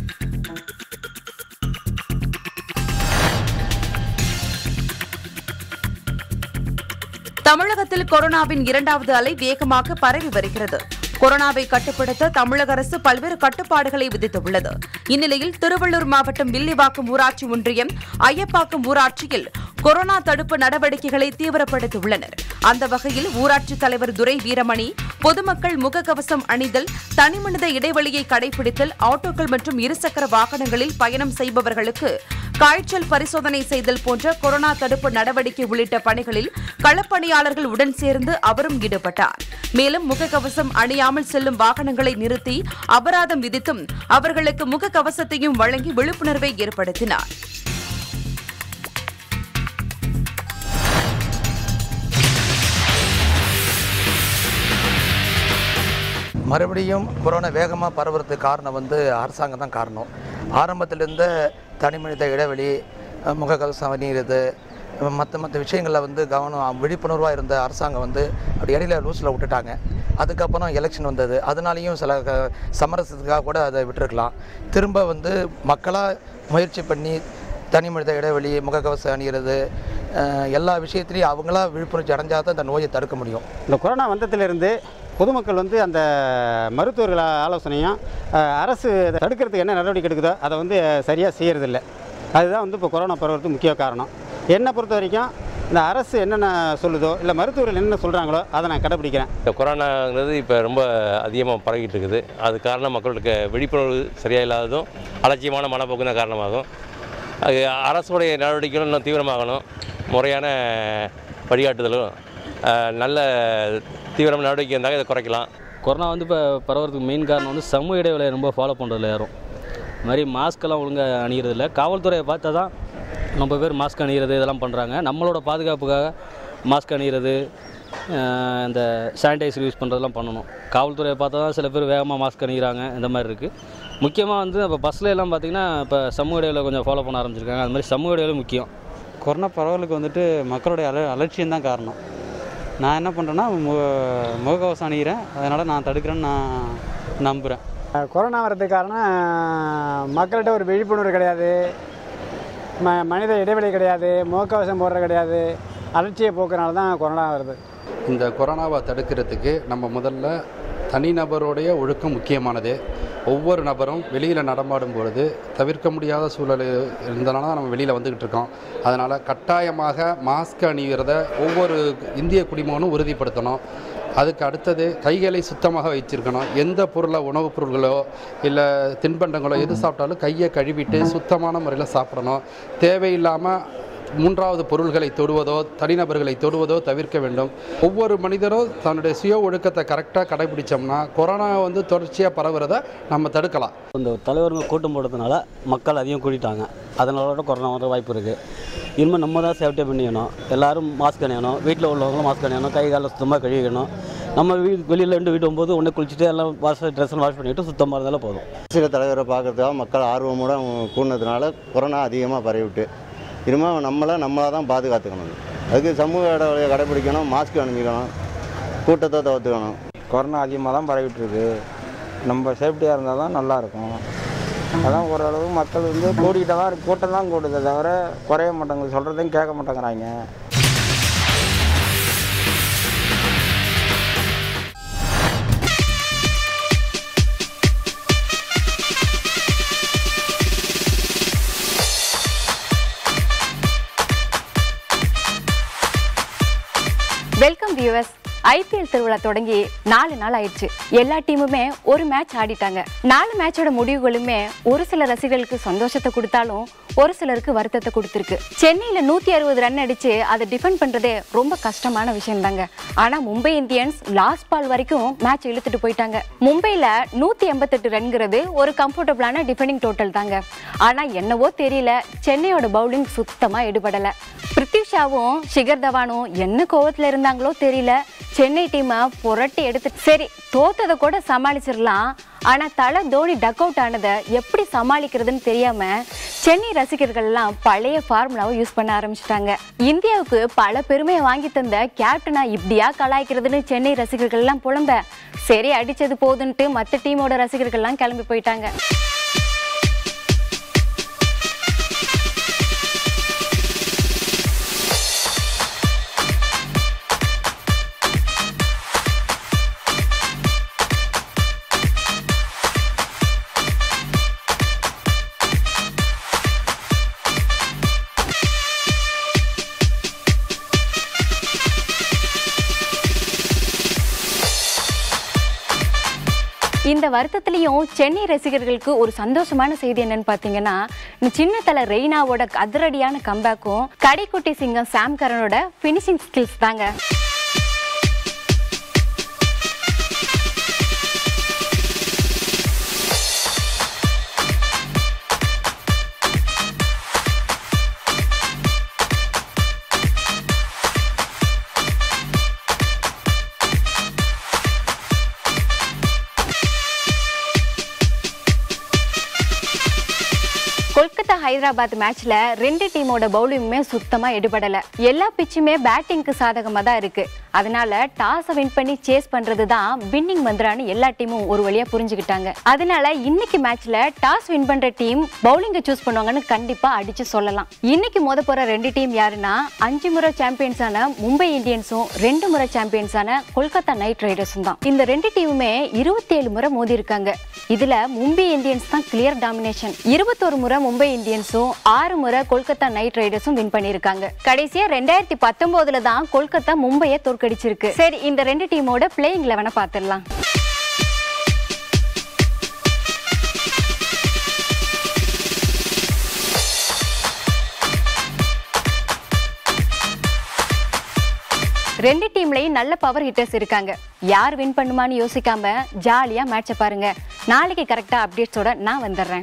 தமிழகத்தில் கொரோனாவின் இரண்டாவது அலை வேகமாக பரவி வருகிறது கொரோனாவை கட்டுப்படுத்த தமிழக அரசு பல்வேறு கட்டுப்பாடுகளை விதித்துள்ளது இந்நிலையில் திருவள்ளூர் மாவட்டம் வில்லிவாக்கம் ஊராட்சி ஒன்றியம் ஐயப்பாக்கம் ஊராட்சியில் கொரோனா தடுப்பு நடவடிக்கைகளை தீவிரப்படுத்தியுள்ளனர் அந்த வகையில் ஊராட்சித் தலைவர் துரை வீரமணி பொதுமக்கள் முகக்கவசம் அணிதல் தனிமனித இடைவெளியை கடைபிடித்தல் ஆட்டோக்கள் மற்றும் இருசக்கர வாகனங்களில் பயணம் செய்பவர்களுக்கு காய்ச்சல் பரிசோதனை செய்தல் போன்ற கொரோனா தடுப்பு நடவடிக்கை உள்ளிட்ட பணிகளில் களப்பணியாளர்கள் உடன் சேர்ந்து அவரும் ஈடுபட்டார் மேலும் முகக்கவசம் அணியாமல் செல்லும் வாகனங்களை நிறுத்தி அபராதம் விதித்தும் அவர்களுக்கு முகக்கவசத்தையும் வழங்கி விழிப்புணர்வை ஏற்படுத்தினார் மறுபடியும் கொரோனா வேகமாக பரவுறதுக்கு காரணம் வந்து அரசாங்கம் தான் காரணம் ஆரம்பத்திலிருந்த தனிமனித இடைவெளி அஹ், முகக்கவசம் அணிகிறது மற்ற மற்ற விஷயங்களில் வந்து கவனம் விழிப்புணர்வாக இருந்த அரசாங்கம் வந்து அப்படி இடையில லூஸில் விட்டுட்டாங்க அதுக்கப்புறம் எலெக்ஷன் வந்தது அதனாலேயும் சில க- சமரசத்துக்காக கூட அதை விட்டுருக்கலாம் திரும்ப வந்து மக்களாக முயற்சி பண்ணி தனி மனித இடைவெளி முகக்கவசம் அணிகிறது அஹ், எல்லா விஷயத்துலையும் அவங்களா விழிப்புணர்ச்சி அடைஞ்சால் தான் இந்த நோயை தடுக்க முடியும் இந்த கொரோனா வந்ததிலிருந்து பொதுமக்கள் வந்து அந்த மருத்துவர்கள் ஆலோசனையும் அஹ், அரசு அதை தடுக்கிறதுக்கு என்ன நடவடிக்கை எடுக்குதோ அதை வந்து சரியாக செய்யறதில்ல அதுதான் வந்து இப்போ கொரோனா பரவுறதுக்கு முக்கிய காரணம் என்னை பொறுத்த வரைக்கும் இந்த அரசு என்னென்ன சொல்லுதோ இல்லை மருத்துவர்கள் என்னென்ன சொல்கிறாங்களோ அதை நான் கடைப்பிடிக்கிறேன் இந்த கொரோனாங்கிறது இப்போ ரொம்ப அதிகமாக பரவிட்டு இருக்குது அது காரணம் மக்களுக்கு விழிப்புணர்வு சரியாக இல்லாததும் அலட்சியமான மனப்போக்கு தான் காரணமாகும் அது அரசுடைய நடவடிக்கைகளும் இன்னும் தீவிரமாகணும் முறையான வழிகாட்டுதலும் அஹ், நல்ல தீவிரமான நடவடிக்கை இருந்தால் இதை குறைக்கலாம் கொரோனா வந்து இப்போ பரவறதுக்கு மெயின் காரணம் வந்து சமூக இடைவெளியை ரொம்ப ஃபாலோ பண்ணுறதில்ல யாரும் இது மாதிரி மாஸ்க்கெல்லாம் ஒழுங்காக அணிகிறது இல்லை காவல்துறையை பார்த்தா தான் ரொம்ப பேர் மாஸ்க் அணிகிறது இதெல்லாம் பண்ணுறாங்க நம்மளோட பாதுகாப்புக்காக மாஸ்க் அணிகிறது அஹ் இந்த சானிடைசர் யூஸ் பண்ணுறதெல்லாம் பண்ணணும் காவல்துறையை பார்த்தா தான் சில பேர் வேகமாக மாஸ்க் அணிகிறாங்க இந்த மாதிரி இருக்குது முக்கியமாக வந்து இப்போ பஸ்ஸில் எல்லாம் பார்த்திங்கன்னா இப்போ சமூக இடைவெளி கொஞ்சம் ஃபாலோ பண்ண ஆரம்பிச்சிருக்காங்க அது மாதிரி சமூக இடைவெளி முக்கியம் கொரோனா பரவலுக்கு வந்துட்டு மக்களுடைய அல அலட்சியம் தான் காரணம் நான் என்ன பண்ணுறேன்னா மு முகக்கவசம் அணிகிறேன் அதனால் நான் தடுக்கிறேன்னு நான் நம்புகிறேன் கொரோனா வர்றதுக்கு காரணம் மக்கள்கிட்ட ஒரு விழிப்புணர்வு கிடையாது ம மனித இடைவெளி கிடையாது முகக்கவசம் போடுறது கிடையாது அலட்சிய போக்குனால தான் கொரோனா வருது இந்த கொரோனாவை தடுக்கிறதுக்கு நம்ம முதல்ல தனிநபருடைய ஒழுக்கம் முக்கியமானது ஒவ்வொரு நபரும் வெளியில் நடமாடும் பொழுது தவிர்க்க முடியாத சூழல் இருந்தனால தான் நம்ம வெளியில் வந்துக்கிட்டு இருக்கோம் அதனால் கட்டாயமாக மாஸ்க் அணிகிறத ஒவ்வொரு இந்திய குடிமகனும் உறுதிப்படுத்தணும் அதுக்கு அடுத்தது கைகளை சுத்தமாக வச்சிருக்கணும் எந்த பொருளை உணவுப் பொருள்களோ இல்லை தின்பண்டங்களோ எது சாப்பிட்டாலும் கையை கழுவிட்டு சுத்தமான முறையில் சாப்பிடணும் தேவையில்லாமல் மூன்றாவது பொருள்களை தொடுவதோ தனிநபர்களை தொடுவதோ தவிர்க்க வேண்டும் ஒவ்வொரு மனிதரும் தன்னுடைய சுய ஒழுக்கத்தை கரெக்டாக கடைபிடிச்சோம்னா கொரோனா வந்து தொடர்ச்சியாக பரவுறதை நம்ம தடுக்கலாம் இந்த தலைவருங்க கூட்டம் போடுறதுனால மக்கள் அதிகம் கூட்டிட்டாங்க அதனால கொரோனா வர வாய்ப்பு இருக்குது இனிமேல் நம்ம தான் சேஃப்டியாக பண்ணிக்கணும் எல்லாரும் மாஸ்க் அணியணும் வீட்டில் உள்ளவங்களும் மாஸ்க் அணியணும் கை காலை சுத்தமாக கழுவிக்கணும் நம்ம வீ வெளியில் இருந்து வீட்டு போகும்போது ஒன்று குளிச்சுட்டு எல்லாம் வாஷ் ட்ரெஸ் வாஷ் பண்ணிவிட்டு சுத்தமாக இருந்தாலும் போதும் அரசியல் தலைவரை பார்க்கறதுக்காக மக்கள் ஆர்வமோட கூடினதுனால கொரோனா அதிகமாக பரவிவிட்டு இனிமேல் நம்மளை நம்மளாக தான் பாதுகாத்துக்கணும் அதுக்கு சமூக இடைவெளியை கடைபிடிக்கணும் மாஸ்க் அணிஞ்சிக்கணும் கூட்டத்தை தவிர்த்துக்கணும் கொரோனா அதிகமாக தான் பரவிட்டு இருக்கு நம்ம சேஃப்டியாக இருந்தால் தான் நல்லாயிருக்கும் அதான் ஓரளவு மக்கள் வந்து கூடிக்கிட்ட தான் இருக்கு கூட்டம் தான் கூடுதே தவிர குறைய மாட்டாங்க சொல்கிறதையும் கேட்க மாட்டேங்கிறாங்க வெல்கம் வியூவர்ஸ் ஐபிஎல் திருவிழா தொடங்கி நாலு நாள் ஆயிடுச்சு எல்லா டீமுமே ஒரு மேட்ச் ஆடிட்டாங்க நாலு மேட்சோட முடிவுகளுமே ஒரு சில ரசிகர்களுக்கு சந்தோஷத்தை கொடுத்தாலும் ஒரு சிலருக்கு வருத்தத்தை கொடுத்துருக்கு சென்னையில நூத்தி அறுபது ரன் அடிச்சு அதை டிஃபெண்ட் பண்றதே ரொம்ப கஷ்டமான விஷயம் தாங்க ஆனா மும்பை இந்தியன்ஸ் லாஸ்ட் பால் வரைக்கும் மேட்ச் இழுத்துட்டு போயிட்டாங்க மும்பைல நூத்தி எண்பத்தெட்டு ரன்ங்கிறது ஒரு கம்ஃபர்டபுளான டிஃபெண்டிங் டோட்டல் தாங்க ஆனா என்னவோ தெரியல சென்னையோட பவுலிங் சுத்தமா எடுபடல பிருத்திஷாவும் ஷிகர் தவானும் என்ன கோவத்துல இருந்தாங்களோ தெரியல சென்னை டீமை புரட்டி எடுத்து சரி தோத்ததை கூட சமாளிச்சிடலாம் ஆனா தலை தோனி டக் அவுட் ஆனதை எப்படி சமாளிக்கிறதுன்னு தெரியாம சென்னை ரசிகர்கள் எல்லாம் பழைய ஃபார்முலாவை யூஸ் பண்ண ஆரம்பிச்சிட்டாங்க இந்தியாவுக்கு பல பெருமையை வாங்கி தந்த கேப்டனா இப்படியா கலாய்க்கிறதுன்னு சென்னை ரசிகர்கள் எல்லாம் புலம்ப சரி அடிச்சது போதுன்ட்டு மற்ற டீமோட ரசிகர்கள் எல்லாம் கிளம்பி போயிட்டாங்க இந்த வருத்தத்திலையும் சென்னை ரசிகர்களுக்கு ஒரு சந்தோஷமான செய்தி என்னன்னு பார்த்தீங்கன்னா இந்த சின்ன தலை ரெய்னாவோட அதிரடியான கம்பேக்கும் கடைக்குட்டி சிங்கம் சாம் கரனோட ஃபினிஷிங் ஸ்கில்ஸ் தாங்க கொல்கத்தா ஹைதராபாத் மேட்ச்ல ரெண்டு டீமோட பவுலிங்குமே சுத்தமா எடுபடல எல்லா பிச்சுமே பேட்டிங்க்கு சாதகமா தான் இருக்கு அதனால டாஸை வின் பண்ணி சேஸ் பண்றது தான் வின்னிங் மந்திரான்னு எல்லா டீமும் ஒரு வழியா புரிஞ்சுக்கிட்டாங்க அதனால இன்னைக்கு மேட்ச்ல டாஸ் வின் பண்ற டீம் பவுலிங்கை சூஸ் பண்ணுவாங்கன்னு கண்டிப்பா அடிச்சு சொல்லலாம் இன்னைக்கு மோத போற ரெண்டு டீம் யாருன்னா அஞ்சு முறை சாம்பியன்ஸான மும்பை இந்தியன்ஸும் ரெண்டு முறை சாம்பியன்ஸான கொல்கத்தா நைட் ரைடர்ஸும் தான் இந்த ரெண்டு டீமுமே இருபத்தி ஏழு முறை மோதி இருக்காங்க இதுல மும்பை இந்தியன்ஸ் தான் கிளியர் டாமினேஷன் இருபத்தொரு முறை மும்பை இந்தியன்ஸும் ஆறு முறை கொல்கத்தா நைட் ரைடர்ஸும் வின் பண்ணியிருக்காங்க கடைசியா ரெண்டாயிரத்தி பத்தொன்பதுல தான் கொல்கத்தா மும்பையை தோற்கடிச்சிருக்கு சரி இந்த ரெண்டு டீமோட பிளேயிங் லெவனை பார்த்துடலாம் ரெண்டு டீம்லயும் நல்ல பவர் ஹிட்டர்ஸ் இருக்காங்க யார் வின் பண்ணுமான்னு யோசிக்காம ஜாலியா மேட்சை பாருங்க நாளைக்கு கரெக்டா அப்டேட்ஸோட நான் வந்துடுறேன்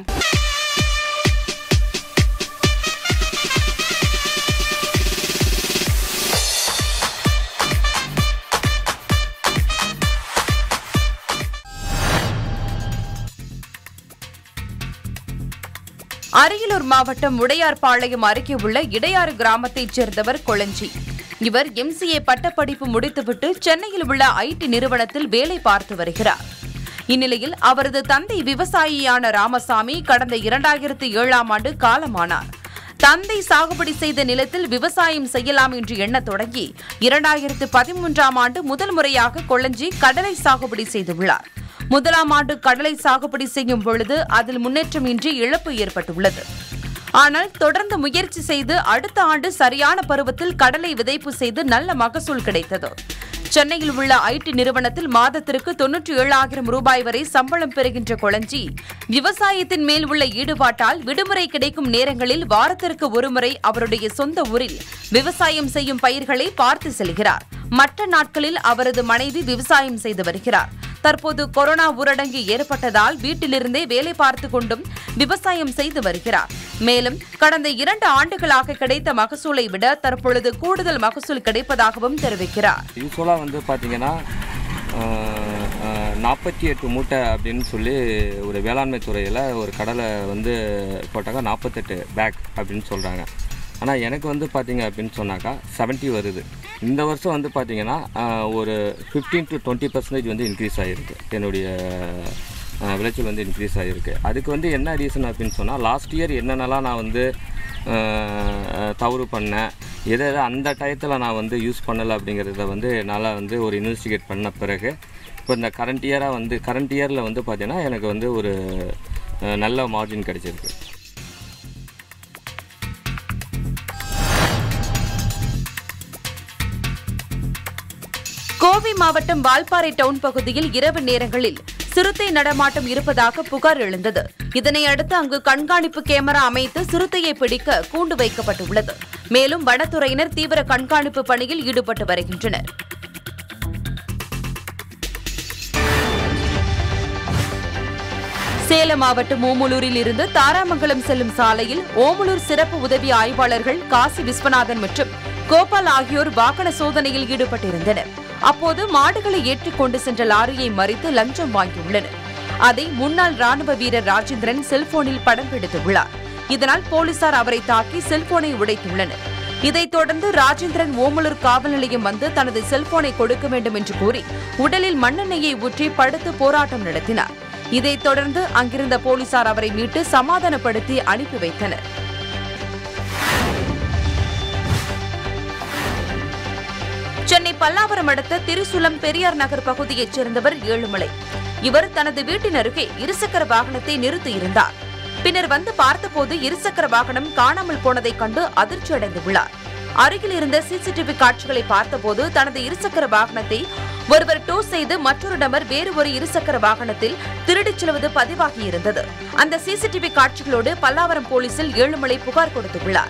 அரியலூர் மாவட்டம் உடையார்பாளையம் அருகே உள்ள இடையாறு கிராமத்தைச் சேர்ந்தவர் கொளஞ்சி இவர் எம்சிஏ பட்டப்படிப்பு முடித்துவிட்டு சென்னையில் உள்ள ஐடி நிறுவனத்தில் வேலை பார்த்து வருகிறார் இந்நிலையில் அவரது தந்தை விவசாயியான ராமசாமி கடந்த இரண்டாயிரத்து ஏழாம் ஆண்டு காலமானார் தந்தை சாகுபடி செய்த நிலத்தில் விவசாயம் செய்யலாம் என்று எண்ணத் தொடங்கி இரண்டாயிரத்து பதிமூன்றாம் ஆண்டு முதல் முறையாக கொளஞ்சி கடலை சாகுபடி செய்துள்ளார் முதலாம் ஆண்டு கடலை சாகுபடி செய்யும் பொழுது அதில் முன்னேற்றமின்றி இழப்பு ஏற்பட்டுள்ளது ஆனால் தொடர்ந்து முயற்சி செய்து அடுத்த ஆண்டு சரியான பருவத்தில் கடலை விதைப்பு செய்து நல்ல மகசூல் கிடைத்தது சென்னையில் உள்ள ஐடி நிறுவனத்தில் மாதத்திற்கு தொன்னூற்றி ஏழாயிரம் ரூபாய் வரை சம்பளம் பெறுகின்ற கொளஞ்சி விவசாயத்தின் மேல் உள்ள ஈடுபாட்டால் விடுமுறை கிடைக்கும் நேரங்களில் வாரத்திற்கு ஒருமுறை அவருடைய சொந்த ஊரில் விவசாயம் செய்யும் பயிர்களை பார்த்து செல்கிறார் மற்ற நாட்களில் அவரது மனைவி விவசாயம் செய்து வருகிறார் தற்போது கொரோனா ஊரடங்கு ஏற்பட்டதால் வீட்டிலிருந்தே வேலை பார்த்து கொண்டும் விவசாயம் செய்து வருகிறார் மேலும் கடந்த இரண்டு ஆண்டுகளாக கிடைத்த மகசூலை விட தற்பொழுது கூடுதல் மகசூல் கிடைப்பதாகவும் தெரிவிக்கிறார் யூஸ்வலாக வந்து பார்த்தீங்கன்னா நாற்பத்தி எட்டு மூட்டை அப்படின்னு சொல்லி ஒரு வேளாண்மை துறையில் ஒரு கடலை வந்து போட்டாக்கா நாற்பத்தெட்டு பேக் அப்படின்னு சொல்கிறாங்க ஆனால் எனக்கு வந்து பார்த்தீங்க அப்படின்னு சொன்னாக்கா 70 வருது இந்த வருஷம் வந்து பார்த்தீங்கன்னா ஆஹ், ஒரு ஃபிஃப்டீன் டு டுவெண்ட்டி பர்சன்டேஜ் வந்து இன்க்ரீஸ் ஆகிருக்கு என்னுடைய ஆஹ், விளைச்சல் வந்து இன்க்ரீஸ் ஆகிருக்கு அதுக்கு வந்து என்ன ரீசன் அப்படின்னு சொன்னால் லாஸ்ட் இயர் என்னென்னலாம் நான் வந்து ஆஹ், தவறு பண்ணேன் எதை எதை அந்த டயத்தில் நான் வந்து யூஸ் பண்ணலை அப்படிங்கிறத வந்து என்னால் வந்து ஒரு இன்வெஸ்டிகேட் பண்ண பிறகு இப்போ இந்த கரண்ட் இயராக வந்து கரண்ட் இயரில் வந்து பார்த்தீங்கன்னா எனக்கு வந்து ஒரு ஆஹ், நல்ல மார்ஜின் கிடைச்சிருக்கு கோவை மாவட்டம் வால்பாறை டவுன் பகுதியில் இரவு நேரங்களில் சிறுத்தை நடமாட்டம் இருப்பதாக புகார் எழுந்தது இதனை அடுத்து அங்கு கண்காணிப்பு கேமரா அமைத்து சிறுத்தையை பிடிக்க கூண்டு வைக்கப்பட்டுள்ளது மேலும் வனத்துறையினர் தீவிர கண்காணிப்பு பணியில் ஈடுபட்டு வருகின்றனர் சேலம் மாவட்டம் ஓமலூரில் இருந்து தாராமங்கலம் செல்லும் சாலையில் ஓமலூர் சிறப்பு உதவி ஆய்வாளர்கள் காசி விஸ்வநாதன் மற்றும் கோபால் ஆகியோர் வாகன சோதனையில் ஈடுபட்டிருந்தனர் அப்போது மாடுகளை ஏற்றிக் கொண்டு சென்ற லாரியை மறித்து லஞ்சம் வாங்கியுள்ளனர் அதை முன்னாள் ராணுவ வீரர் ராஜேந்திரன் செல்போனில் படம் பிடித்துள்ளார் இதனால் போலீசார் அவரை தாக்கி செல்போனை உடைத்துள்ளனர் இதைத் தொடர்ந்து ராஜேந்திரன் ஓமலூர் காவல் நிலையம் வந்து தனது செல்போனை கொடுக்க வேண்டும் என்று கூறி உடலில் மண்ணெண்ணெயை ஊற்றி படுத்து போராட்டம் நடத்தினார் இதைத் தொடர்ந்து அங்கிருந்த போலீசார் அவரை மீட்டு சமாதானப்படுத்தி அனுப்பி வைத்தனர் சென்னை பல்லாவரம் அடுத்த திருசுலம் பெரியார் நகர் பகுதியைச் சேர்ந்தவர் ஏழுமலை இவர் தனது வீட்டின் அருகே இருசக்கர வாகனத்தை நிறுத்தியிருந்தார் பின்னர் வந்து பார்த்தபோது இருசக்கர வாகனம் காணாமல் போனதைக் கண்டு அதிர்ச்சி அடைந்துள்ளார் அருகில் இருந்த சிசிடிவி காட்சிகளை பார்த்தபோது தனது இருசக்கர வாகனத்தை ஒருவர் டோ செய்து மற்றொரு நபர் வேறு ஒரு இருசக்கர வாகனத்தில் திருடிச் செல்வது பதிவாகியிருந்தது அந்த சிசிடிவி காட்சிகளோடு பல்லாவரம் போலீசில் ஏழுமலை புகார் கொடுத்துள்ளார்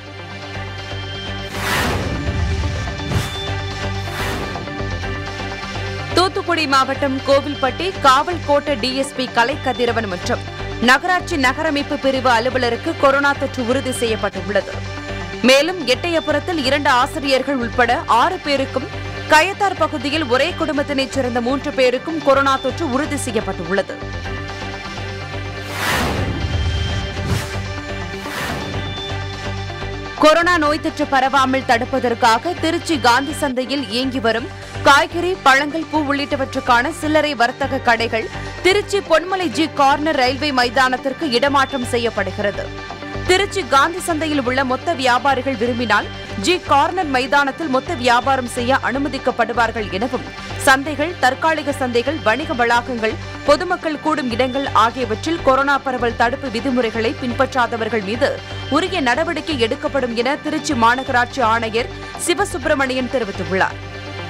தூத்துக்குடி மாவட்டம் கோவில்பட்டி காவல் கோட்ட டிஎஸ்பி கலை கதிரவன் மற்றும் நகராட்சி நகரமைப்பு பிரிவு அலுவலருக்கு கொரோனா தொற்று உறுதி செய்யப்பட்டுள்ளது மேலும் எட்டயபுரத்தில் இரண்டு ஆசிரியர்கள் உட்பட ஆறு பேருக்கும் கயத்தார் பகுதியில் ஒரே குடும்பத்தினைச் சேர்ந்த மூன்று பேருக்கும் கொரோனா தொற்று உறுதி செய்யப்பட்டுள்ளது கொரோனா நோய் தொற்று பரவாமல் தடுப்பதற்காக திருச்சி காந்தி சந்தையில் இயங்கி வரும் காய்கறி பழங்கள் பூ உள்ளிட்டவற்றுக்கான சில்லறை வர்த்தக கடைகள் Trichy Ponmalai G corner railway மைதானத்திற்கு இடமாற்றம் செய்யப்படுகிறது திருச்சி காந்தி சந்தையில் உள்ள மொத்த வியாபாரிகள் விரும்பினால் ஜி கார்னர் மைதானத்தில் மொத்த வியாபாரம் செய்ய அனுமதிக்கப்படுவார்கள் எனவும் சந்தைகள் தற்காலிக சந்தைகள் வணிக வளாகங்கள் பொதுமக்கள் கூடும் இடங்கள் ஆகியவற்றில் கொரோனா பரவல் தடுப்பு விதிமுறைகளை பின்பற்றாதவர்கள் மீது உரிய நடவடிக்கை எடுக்கப்படும் என திருச்சி மாநகராட்சி ஆணையர் சிவசுப்பிரமணியன் தெரிவித்துள்ளார்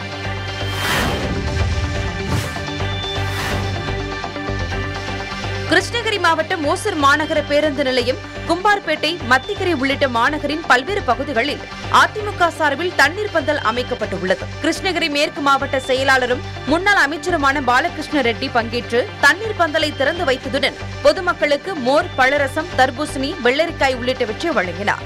கிருஷ்ணகிரி மாவட்டம் ஓசூர் மாநகர பேருந்து நிலையம் கும்பார்பேட்டை மத்திக்கரை உள்ளிட்ட மாநகரின் பல்வேறு பகுதிகளில் அதிமுக சார்பில் தண்ணீர் பந்தல் அமைக்கப்பட்டுள்ளது கிருஷ்ணகிரி மேற்கு மாவட்ட செயலாளரும் முன்னாள் அமைச்சருமான பாலகிருஷ்ண ரெட்டி பங்கேற்று தண்ணீர் பந்தலை திறந்து வைத்ததுடன் பொதுமக்களுக்கு மோர் பழரசம் தர்பூசணி வெள்ளரிக்காய் உள்ளிட்டவற்றை வழங்கினார்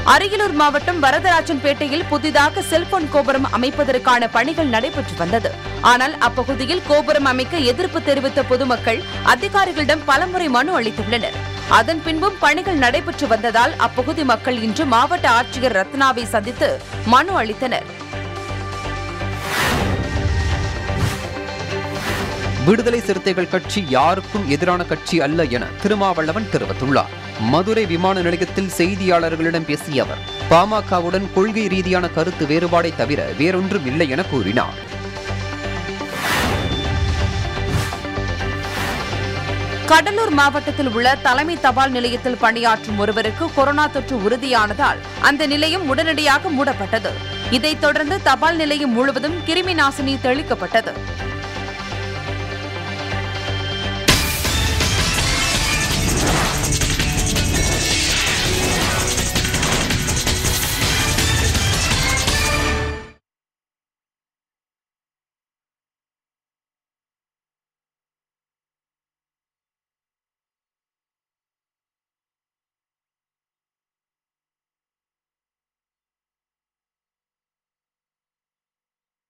அரியலூர் மாவட்டம் வரதராஜன்பேட்டையில் புதிதாக செல்போன் கோபுரம் அமைப்பதற்கான பணிகள் நடைபெற்று வந்தது ஆனால் அப்பகுதியில் கோபுரம் அமைக்க எதிர்ப்பு தெரிவித்த பொதுமக்கள் அதிகாரிகளிடம் பலமுறை மனு அளித்துள்ளனர் அதன் பின்பும் பணிகள் நடைபெற்று வந்ததால் அப்பகுதி மக்கள் இன்று மாவட்ட ஆட்சியர் ரத்னாவை சந்தித்து மனு அளித்தனர் விடுதலை சிறுத்தைகள் கட்சி யாருக்கும் எதிரான கட்சி அல்ல என திருமாவளவன் தெரிவித்துள்ளார் மதுரை விமான நிலையத்தில் செய்தியாளர்களிடம் பேசிய அவர் பாமகவுடன் கொள்கை ரீதியான கருத்து வேறுபாடை தவிர வேறொன்றும் இல்லை என கூறினார் கடலூர் மாவட்டத்தில் உள்ள தலைமை தபால் நிலையத்தில் பணியாற்றும் ஒருவருக்கு கொரோனா தொற்று உறுதியானதால் அந்த நிலையம் உடனடியாக மூடப்பட்டது இதைத் தொடர்ந்து தபால் நிலையம் முழுவதும் கிருமி நாசினி தெளிக்கப்பட்டது